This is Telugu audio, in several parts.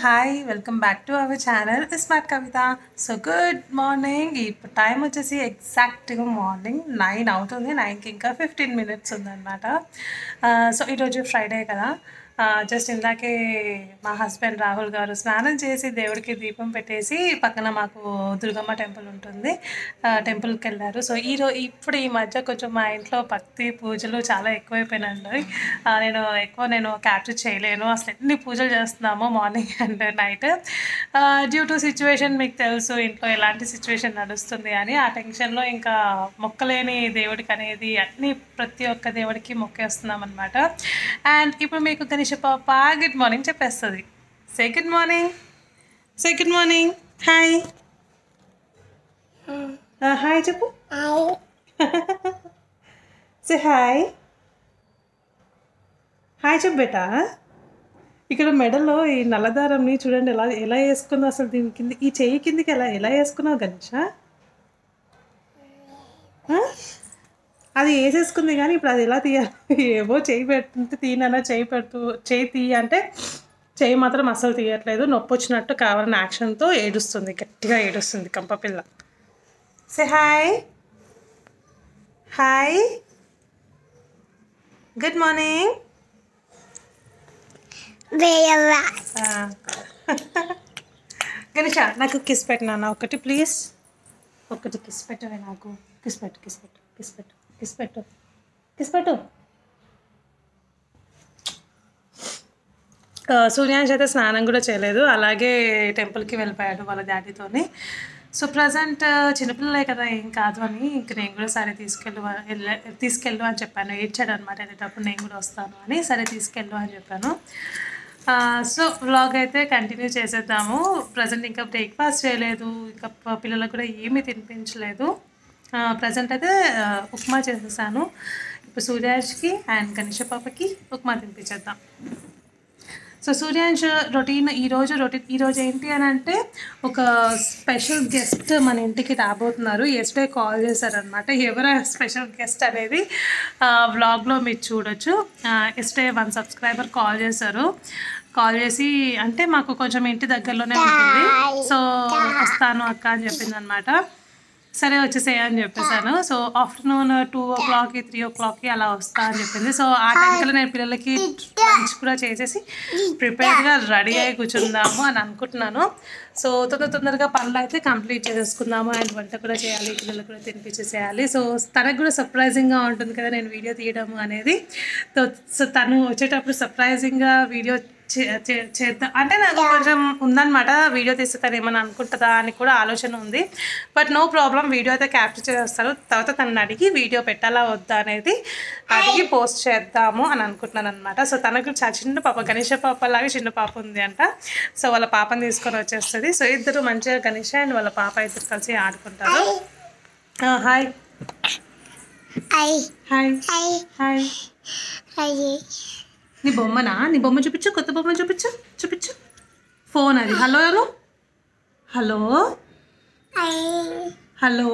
Hi welcome back to our channel smart Kavitha so good morning ఇప్పుడు టైం వచ్చేసి ఎగ్జాక్ట్గా మార్నింగ్ నైన్ అవుతుంది నైన్కి ఇంకా ఫిఫ్టీన్ మినిట్స్ ఉందన్నమాట సో ఈరోజు ఫ్రైడే కదా జస్ట్ ఇందాకే మా హస్బెండ్ రాహుల్ గారు స్నానం చేసి దేవుడికి దీపం పెట్టేసి పక్కన మాకు దుర్గమ్మ టెంపుల్ ఉంటుంది ఆ, టెంపుల్కి వెళ్ళారు సో ఈ రో ఇప్పుడు ఈ మధ్య కొంచెం మా ఇంట్లో భక్తి పూజలు చాలా ఎక్కువైపోయినాయండి ఆ, నేను ఎక్కువ నేను క్యాప్చర్ చేయలేను అసలు ఎన్ని పూజలు చేస్తున్నామో morning and night due to situation మీకు తెలుసు ఇంట్లో ఎలాంటి సిచ్యువేషన్ నడుస్తుంది అని ఆ టెన్షన్లో ఇంకా మొక్కలేని దేవుడికి అనేది అన్ని ప్రతి ఒక్క దేవుడికి మొక్కేస్తున్నాం అనమాట అండ్ ఇప్పుడు మీకు గణేష పాప గుడ్ మార్నింగ్ చెప్పేస్తుంది say good morning say good morning hi hi చెప్పు సే హాయ్ హాయ్ చెప్పు బేటా ఇక్కడ మెడలో ఈ నల్లదారంని చూడండి ఎలా ఎలా వేసుకుందో అసలు దీని కింద ఈ చెయ్యి కిందకి ఎలా ఎలా వేసుకున్నావు గణేష ఆ? అది వేసేసుకుంది కానీ ఇప్పుడు అది ఎలా తీయాలి ఏవో చేయి పెడుతుంటే తీయనన్నా చేయి పెడుతూ చేయి తీయ అంటే చేయి మాత్రం అస్సలు తీయట్లేదు నొప్పి వచ్చినట్టు కావాలని యాక్షన్తో ఏడుస్తుంది గట్టిగా ఏడుస్తుంది కంపపిల్ల say hi hi good morning Ganesha నాకు కిస్ పెట్టినా ఒకటి ప్లీజ్ ఒకటి కిస్ పెట్టవే నాకు కిస్ పెట్టు కిస్ పెట్టు కిస్ పెట్టు కిస్ పెట్టు కిస్ పెట్టు ఆ, సూర్యాంశ్ అయితే స్నానం కూడా చేయలేదు అలాగే టెంపుల్కి వెళ్ళిపోయాడు వాళ్ళ డాడీతోని సో ప్రజెంట్ చిన్నపిల్లలే కదా ఏం కాదు అని ఇంక నేను కూడా సరే తీసుకెళ్ళు వెళ్ళ- తీసుకెళ్ళు అని చెప్పాను ఏడ్చాడు అనమాట వెళ్ళేటప్పుడు నేను కూడా వస్తాను అని సరే తీసుకెళ్ళు అని చెప్పాను ఆ, సో వ్లాగ్ అయితే కంటిన్యూ చేసేద్దాము ప్రజెంట్ ఇంకా బ్రేక్ఫాస్ట్ చేయలేదు ఇంకా ప- పిల్లలకు కూడా ఏమీ తినిపించలేదు ప్రజెంట్ అయితే ఆ, ఉప్మా చేసేసాను ఇప్పుడు సూర్యాజ్కి అండ్ గణేష పాపకి ఉప్మా తినిపించేద్దాం సో సూర్యాంశ్ రొటీన్ ఈరోజు రొటీన్ ఈరోజు ఏంటి అని అంటే ఒక స్పెషల్ గెస్ట్ మన ఇంటికి రాబోతున్నారు ఎస్డే కాల్ చేశారనమాట ఎవరు స్పెషల్ గెస్ట్ అనేది వ్లాగ్లో మీరు చూడొచ్చు ఎస్డే వన్ సబ్స్క్రైబర్ కాల్ చేశారు కాల్ చేసి అంటే మాకు కొంచెం ఇంటి దగ్గరలోనే ఉంటుంది సో వస్తాను అక్క అని చెప్పింది అనమాట సరే వచ్చేసేయ అని చెప్పేసాను సో ఆఫ్టర్నూన్ టూ ఓ క్లాక్కి త్రీ ఓ క్లాక్కి అలా వస్తా అని చెప్పింది సో ఆ టైంకల్లా నేను పిల్లలకి లంచ్ కూడా చేసేసి ప్రిపేర్డ్గా రెడీ అయ్యి కూర్చుందాము అని అనుకుంటున్నాను సో తొందర తొందరగా పనులు అయితే కంప్లీట్ చేసేసుకుందాము అండ్ వంట కూడా చేయాలి పిల్లలకు కూడా తినిపించేసేయాలి సో తనకు కూడా సర్ప్రైజింగ్గా ఉంటుంది కదా నేను వీడియో తీయడము అనేది సో సో తను వచ్చేటప్పుడు సర్ప్రైజింగ్గా వీడియో చే- చే- చేద్దాం అంటే నాకు కొంచెం ఉందన్నమాట వీడియో తీస్తే తను ఏమైనా అనుకుంటుందా అని కూడా ఆలోచన ఉంది బట్ నో ప్రాబ్లం వీడియో అయితే క్యాప్చర్ చేస్తారు తర్వాత తనని అడిగి వీడియో పెట్టాలా వద్దా అనేది అడిగి పోస్ట్ చేద్దాము అని అనుకుంటున్నాను అనమాట సో తనకు చ- చిన్న పాప గణేష పాప లాగా చిన్న పాప ఉంది అంట సో వాళ్ళ పాపని తీసుకొని వచ్చేస్తుంది సో ఇద్దరు మంచిగా గణేష అండ్ వాళ్ళ పాప ఇద్దరు కలిసి ఆడుకుంటారు ఆ, హాయ్ హాయ్ హాయ్ నీ బొమ్మనా నీ బొమ్మ చూపించు కొత్త బొమ్మ చూపించు చూపించు ఫోన్ అది hello hello hello hello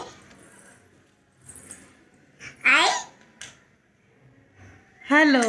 hello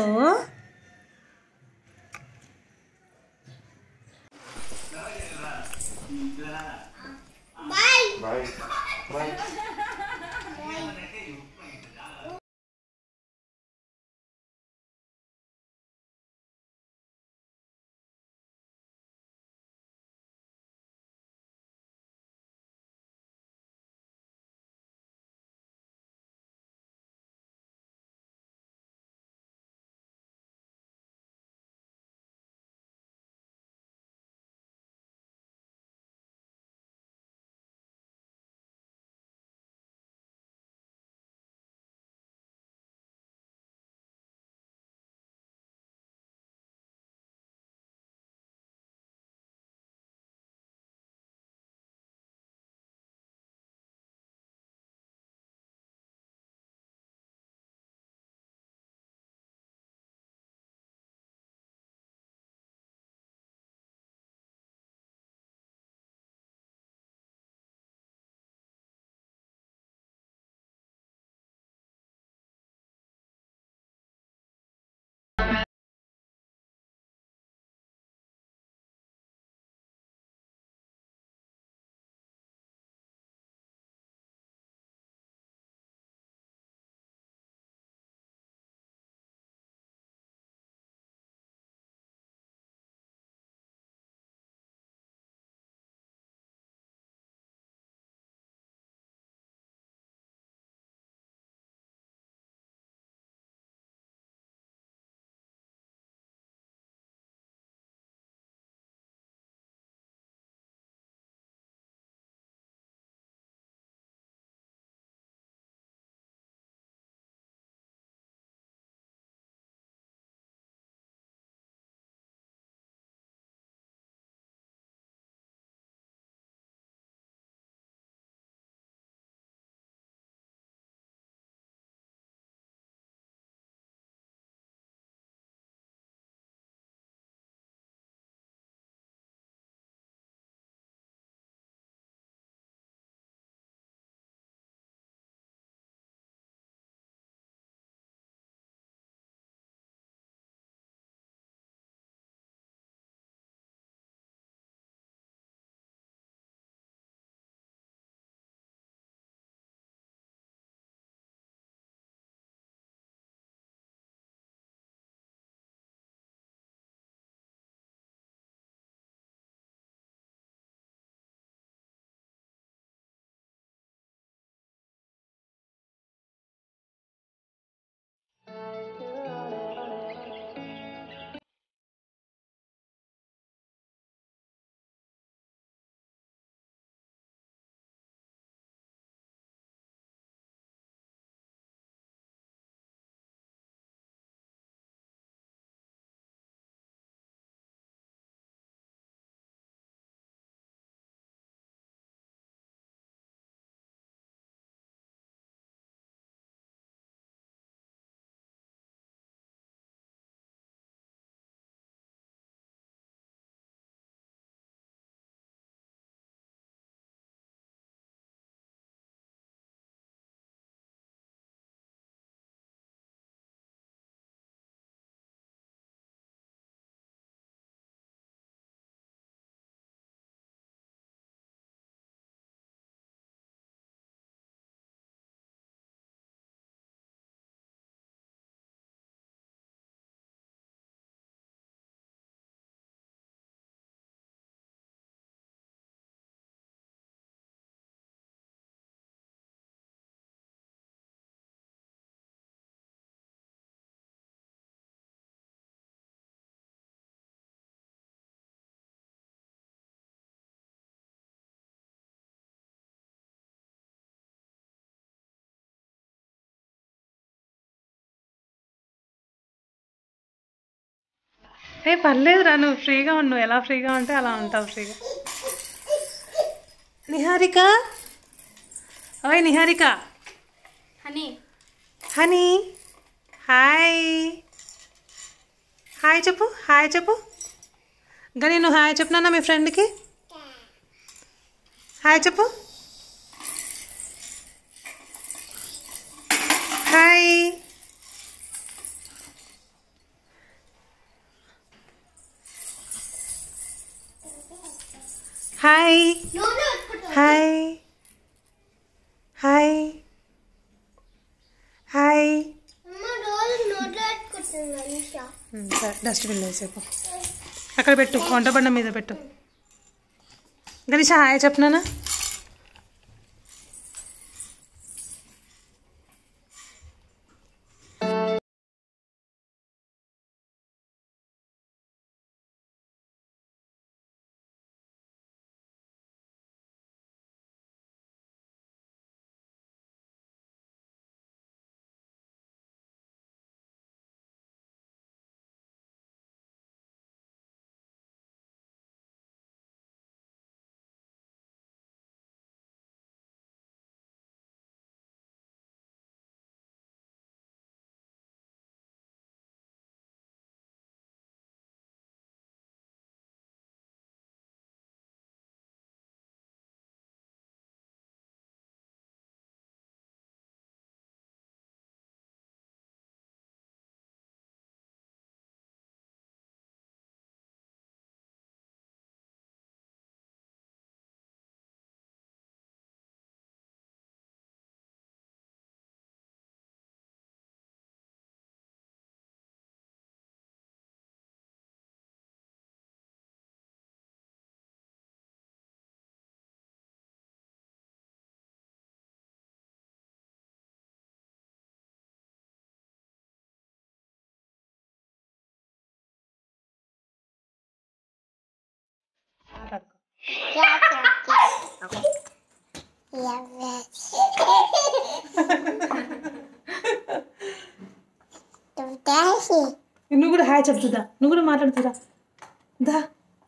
ఏ పర్లేదురా నువ్వు ఫ్రీగా ఉండు ఎలా ఫ్రీగా ఉంటే అలా ఉంటావు ఫ్రీగా నిహారిక ఓయ్ Niharika honey honey hi hi చెప్పు హాయ్ చెప్పు గని నువ్వు హాయ్ చెప్పినా మీ ఫ్రెండ్కి హాయ్ చెప్పు హాయ్ హాయ్ నోట్లో పెట్టుకుంటా హాయ్ హాయ్ హాయ్ అమ్మ రోజు నోట్లో పెట్టుకుంటుంది అనిషా సరే డస్ట్బిన్ వేసేపు అక్కడ పెట్టు వంట బండ మీద పెట్టు గణేష హాయ్ చెప్పనా నువ్వు కూడా హాయ్ చెప్తుందా నువ్వు కూడా మాట్లాడుతురా దా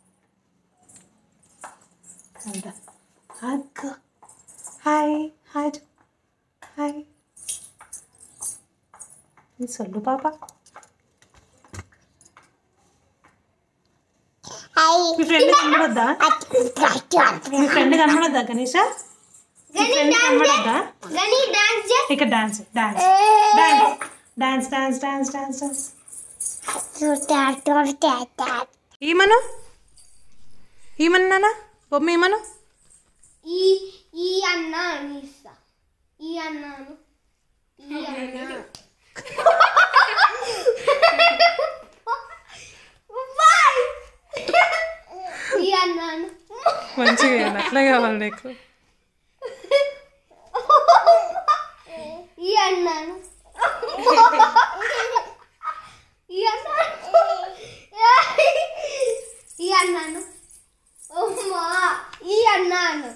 అంట అక్క హాయ్ హాయ్ చెప్పు. హాయ్ நீ சொல்லு பாப்பா మీ ఫ్రెండ్ కనబడద్దా మీ ఫ్రెండ్ కనబడద్దా గణేష మీ ఫ్రెండ్ కనబడద్దా గని డాన్స్ చే ఇక్కడ dance dance dance dance dance dance dance ఈమను ఈమన్నానా బొమ్మ ఈమను ఈ ఈ అన్న అనిస్తా ఈ అన్నాను ఈ అన్న బాయ్ ఈ అన్నాను మంచిగా వేయాలి. అట్లా కావాలి నీకు ఈ అన్నాను ఈ అన్నాను ఈ అన్నాను అమ్మా ఈ అన్నాను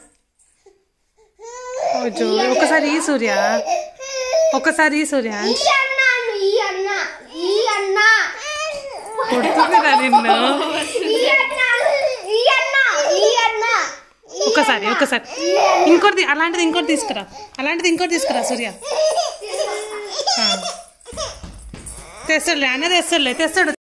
ఓ జో ఒకసారి ఈ సూర్య ఒకసారి ఈ సూర్య ఈ అన్నాను ఈ అన్న ఈ అన్న కొడుతుందిరా నిన్ను ఈ అన్న ఈ అన్న ఈ అన్న ఒకసారి ఒకసారి ఇంకోటి అలాంటిది ఇంకోటి తీసుకురా అలాంటిది ఇంకోటి తీసుకురా సూర్య ఆ. తెస్తాడులే అన్న తెస్తాడులే తెస్తాడు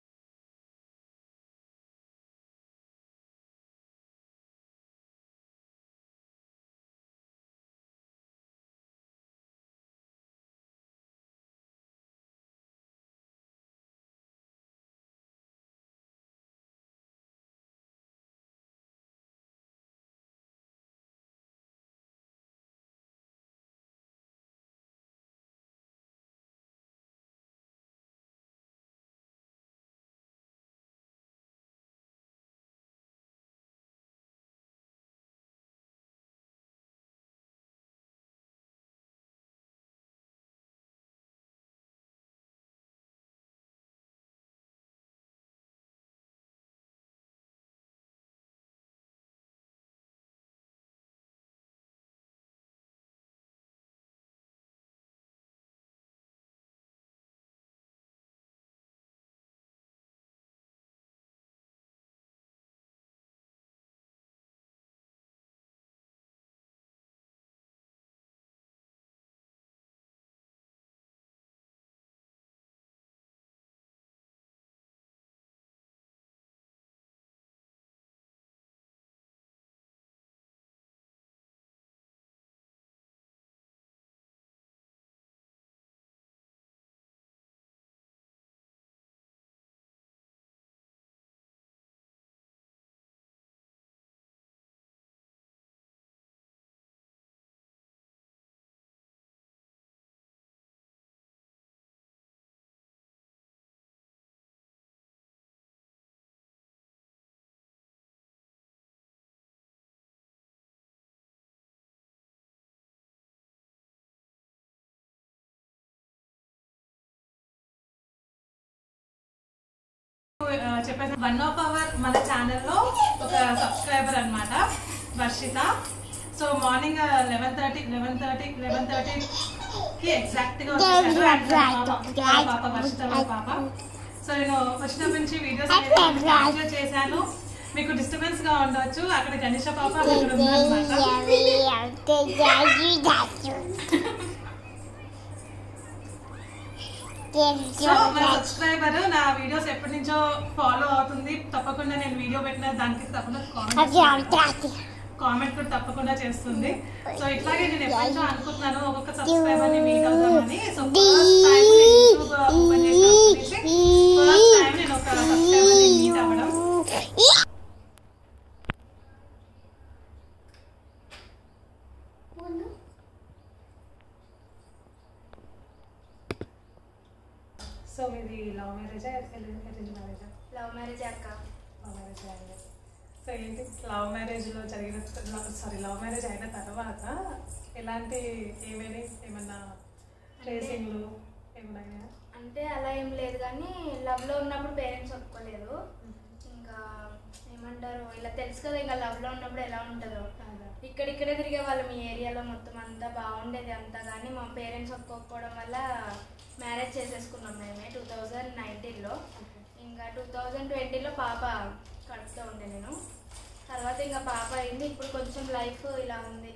ఆ, చెప్పేసి వన్ ఆఫ్ అవర్ మన ఛానల్లో ఒక సబ్స్క్రైబర్ అన్నమాట Varshitha so morning eleven thirty eleven thirty eleven థర్టీకి ఎగ్జాక్ట్గా వచ్చేసారు And పాప వాళ్ళ పాప వర్షిత వాళ్ళ పాప సో నేను వచ్చినప్పటి నుంచి వీడియోస్ క్యాప్చర్ చేశాను మీకు డిస్టర్బెన్స్ గా ఉండవచ్చు అక్కడ గణేష పాప అక్కడ ఉందన్నమాట సో మన సబ్స్క్రైబర్ నా వీడియోస్ ఎప్పటి నుంచో ఫాలో అవుతుంది తప్పకుండా నేను వీడియో పెట్టిన దానికి తప్పకుండా కామెంట్ కామెంట్ కూడా తప్పకుండా చేస్తుంది సో ఇట్లాగే నేను ఎప్పటి నుంచో అనుకుంటున్నాను ఒక్కొక్క సబ్స్క్రైబర్ ని మీట్ అవుదామని so first time YouTube open చేసినప్పటి నుంచి ఫస్ట్ టైం నేను ఒక సబ్స్క్రైబర్ ని మీట్ అవ్వడం సో మీది లవ్ మ్యారేజా అరేంజ్ మ్యారేజా లవ్ మ్యారేజ్ అక్క లవ్ మ్యారేజ్ అయింది సో ఏంటి లవ్ మ్యారేజ్లో జరిగిన సారీ లవ్ మ్యారేజ్ అయిన తర్వాత ఎలాంటి ఏమైనా ఏమన్నా ట్రేసింగ్లు ఏమైనా అంటే అలా ఏం లేదు కానీ లవ్ లో ఉన్నప్పుడు పేరెంట్స్ ఒప్పుకోలేదు ఇంకా ఏమంటారు ఇలా తెలుసు కదా ఇంకా లవ్ లో ఉన్నప్పుడు ఎలా ఉంటుందో ఇక్కడిక్కడే తిరిగే వాళ్ళం ఈ ఏరియాలో మొత్తం అంతా బాగుండేది అంతా కానీ మా పేరెంట్స్ ఒప్పుకోకపోవడం వల్ల మ్యారేజ్ చేసేసుకున్నాం మేమే టూ థౌజండ్ నైన్టీన్లో ఇంకా టూ థౌజండ్ ట్వంటీలో పాప కడుపుతో ఉండే నేను తర్వాత ఇంకా పాప అయింది ఇప్పుడు కొంచెం లైఫ్ ఇలా ఉంది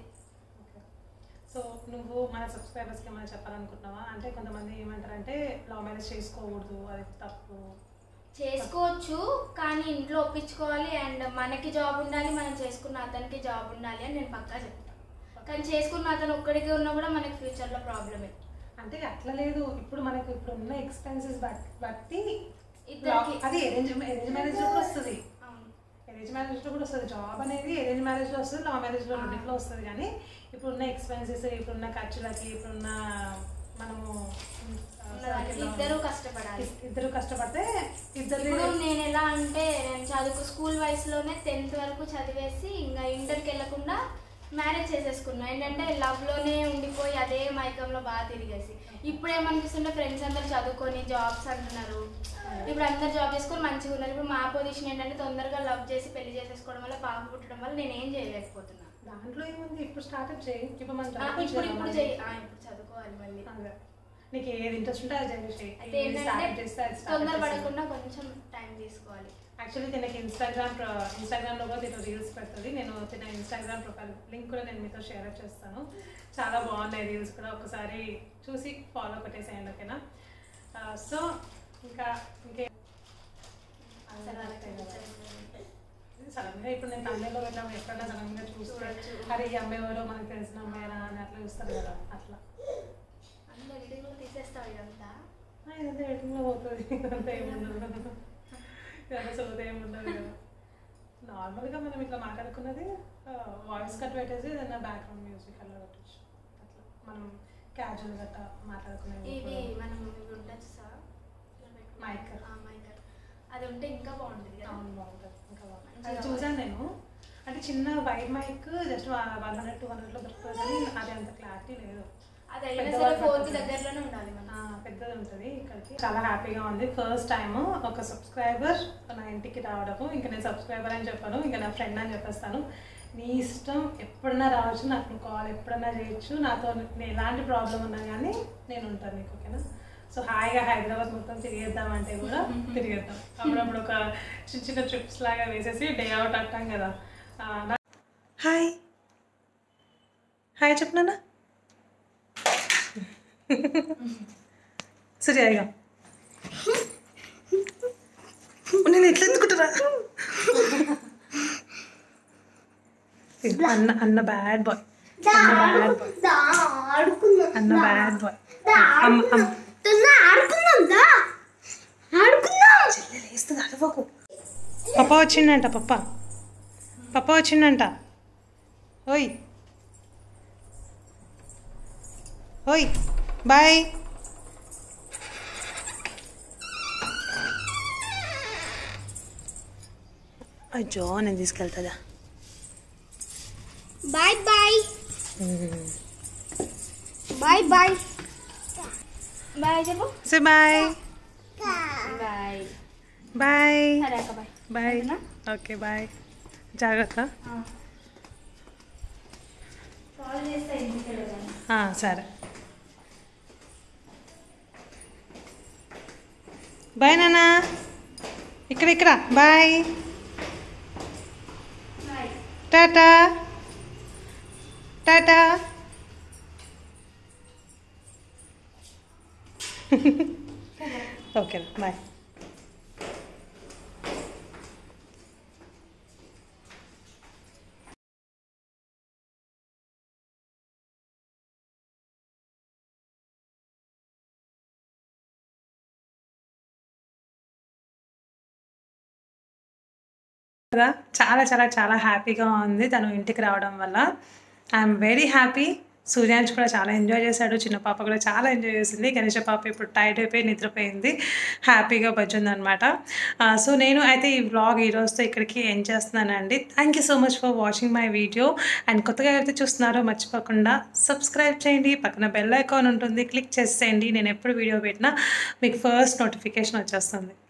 సో నువ్వు మన సబ్స్క్రైబర్స్కి ఏమైనా చెప్పాలనుకుంటున్నావా అంటే కొంతమంది ఏమంటారంటే లవ్ మ్యారేజ్ చేసుకోకూడదు అది తప్పు చేసుకోవచ్చు కానీ ఇంట్లో ఒప్పించుకోవాలి అండ్ మనకి జాబ్ ఉండాలి మనం చేసుకున్న అతనికి జాబ్ ఉండాలి అని నేను పక్కా చెప్తాను కానీ చేసుకున్న అతను ఒక్కడికి ఉన్నా కూడా మనకి ఫ్యూచర్లో ప్రాబ్లమే అంటే అట్లా లేదు ఇప్పుడు మనకు ఇప్పుడు ఉన్న ఎక్స్పెన్సెస్ బట్టి ఇద్దరికి అది అరేంజ్ అరేంజ్ మ్యారేజ్లో కూడా వస్తుంది అవును అరేంజ్ మ్యారేజ్లో కూడా వస్తుంది జాబ్ అనేది అరేంజ్ మ్యారేజ్లో వస్తుంది లవ్ మ్యారేజ్లో రెండింటిలో వస్తుంది కానీ ఇప్పుడున్న ఎక్స్పెన్సెస్ ఇప్పుడున్న ఖర్చులకి ఇప్పుడున్న మనము ఆ, ఉన్నదానికి circle లో ఇద్దరు కష్టపడాలి ఇ- ఇద్దరు కష్టపడితే ఇద్దరు ఇప్పుడు నేను ఎలా అంటే నేను చదువుకు స్కూల్ వయసులోనే టెన్త్ వరకు చదివేసి ఇంకా ఇంటర్కి వెళ్ళకుండా మ్యారేజ్ చేసేసుకున్నా ఏంటంటే లవ్ లోనే ఉండిపోయి అదే మైకంలో బాగా తిరిగేసి ఇప్పుడు ఏమనిపిస్తుంటే ఫ్రెండ్స్ అందరు చదువుకొని జాబ్స్ అంటున్నారు ఇప్పుడు అందరు జాబ్ చేసుకొని మంచిగా ఉన్నారు ఇప్పుడు మా పొజిషన్ ఏంటంటే తొందరగా లవ్ చేసి పెళ్లి చేసేసుకోవడం వల్ల పాప పుట్టడం వల్ల నేను ఏం చేయలేకపోతున్నా దాంట్లో ఏముంది ఇప్పుడు స్టార్ట్అప్ చేయి ఇప్పుడు మనం ఆ, చదువుకోవచ్చు ఇప్పుడు కదా ఇప్పుడు మనం. చేయి ఆ, ఇప్పుడు చదువుకోవాలి మళ్ళీ అదే. నీకు ఏది ఇంట్రెస్ట్ ఉంటే అది చేయి అయితే ఏది స్టార్ట్ ఏంటంటే చేస్తే అది తొందర స్టార్ట్ పడకుండా కొంచెం టైం తీసుకోవాలి యాక్చువల్లీ తినకి ఇన్స్టాగ్రామ్ ఇన్స్టాగ్రామ్లో కూడా తిన రీల్స్ పెడుతుంది నేను తిన ఇన్స్టాగ్రామ్ ప్రొఫైల్ లింక్ కూడా నేను మీతో షేర్ చేస్తాను చాలా బాగున్నాయి రీల్స్ కూడా ఒకసారి చూసి ఫాలో కొట్టేసేయండి ఓకేనా సో ఇంకా ఇంకే సడన్గా ఇప్పుడు నేను తమిళలో వెళ్ళాము ఎప్పుడైనా సడన్గా చూస్తే చూడొచ్చు. అరే ఈ అమ్మాయి ఎవరో మనకు తెలిసిన అమ్మాయిరా అని అట్లా చూస్తారు కదా అట్లా అందులో ఎడిటింగ్లో తీసేస్తావు ఇదంతా ఆ, ఇదంతా ఎడిటింగ్లో పోతుంది ఇదంతా ఏముండదు ఇదంతా చదివితే ఏముండదు కదా నార్మల్గా మనం ఇట్లా మాట్లాడుకున్నది వాయిస్ కట్ పెట్టేసి ఏదైనా బ్యాక్గ్రౌండ్ మ్యూజిక్ అలా పెట్టచ్చు అట్లా మనం క్యాజువల్ గట్టా మాట్లాడుకునేది ఇవి ఇప్పుడు. మనం ఇవి ఉండొచ్చు సార్ Mic. మైక్ అది ఉంటే ఇంకా బాగుంటుంది కదా అవును బాగుంటుంది ఇంకా బాగుంటుంది మంచిగా అది చూసాను నేను అంటే చిన్న wide mic just one hundred two హండ్రెడ్లో దొరుకుతుంది కానీ అది అంత క్లారిటీ లేదు అది అయినా పెద్ద సరే వాళ్ళు ఫోన్ కి పట్టుకుంటారు. దగ్గరలోనే ఉండాలి మనం ఆ, పెద్దది ఉంటుంది ఇక్కడికి చాలా హ్యాపీగా ఉంది ఫస్ట్ టైం ఒక సబ్స్క్రైబర్ నా ఇంటికి రావడము ఇంకా నేను సబ్స్క్రైబర్ అని చెప్పాను ఇంకా నా ఫ్రెండ్ అని చెప్పేస్తాను నీ ఇష్టం ఎప్పుడైనా రావచ్చు నాకు నువ్వు కాల్ ఎప్పుడైనా చేయొచ్చు నాతో నీ ఎలాంటి ప్రాబ్లం ఉన్నా కానీ నేను ఉంటాను నీకు ఓకేనా సో హాయిగా హైదరాబాద్ మొత్తం తిరిగేద్దామంటే కూడా తిరిగేద్దాం అప్పుడప్పుడు ఒక చిన్న చిన్న ట్రిప్స్ లాగా వేసేసి డే అవుట్ అంటాం కదా హాయ్ హాయ్ చెప్పనా సరే ఇక నేను ఎట్లా ఎందుకుంటారా అన్న అన్న బ్యాడ్ బాయ్ అన్న బ్యాడ్ బాయ్ అన్న బ్యాడ్ బాయ్ అమ్మ అమ్మ లేస్తుంది అరవకు పప్ప వచ్చిండంట పప్ప పప్ప వచ్చిండంట ఓయ్ ఓయ్ బాయ్ అయ్యో నేను తీసుకెళ్తుందా bye bye bye bye bye చెప్పు సే బాయ్ బాయ్ బాయ్ సరే అక్క బాయ్ బాయ్ అవునా? ఓకే బాయ్ జాగ్రత్త కాల్ చేస్తే ఇంటికి వెళ్ళాను ఆ, సరే బాయ్ నాన్న ఇక్కడ ఇక్కడ bye bye tata tata okay bye కదా చాలా చాలా చాలా హ్యాపీగా ఉంది తను ఇంటికి రావడం వల్ల ఐఎమ్ వెరీ హ్యాపీ సూర్యాంశ్ కూడా చాలా ఎంజాయ్ చేశాడు చిన్న పాప కూడా చాలా ఎంజాయ్ చేసింది గణేష పాప ఇప్పుడు టైట్ అయిపోయి నిద్రపోయింది హ్యాపీగా బజ్జుంది అనమాట సో నేను అయితే ఈ వ్లాగ్ ఈ రోజుతో ఇక్కడికి ఎండ్ చేస్తున్నానండి thank you so much for watching my video and కొత్తగా ఎవరైతే చూస్తున్నారో మర్చిపోకుండా సబ్స్క్రైబ్ చేయండి పక్కన బెల్ ఐకాన్ ఉంటుంది క్లిక్ చేసేయండి నేను ఎప్పుడు వీడియో పెట్టినా మీకు ఫస్ట్ నోటిఫికేషన్ వచ్చేస్తుంది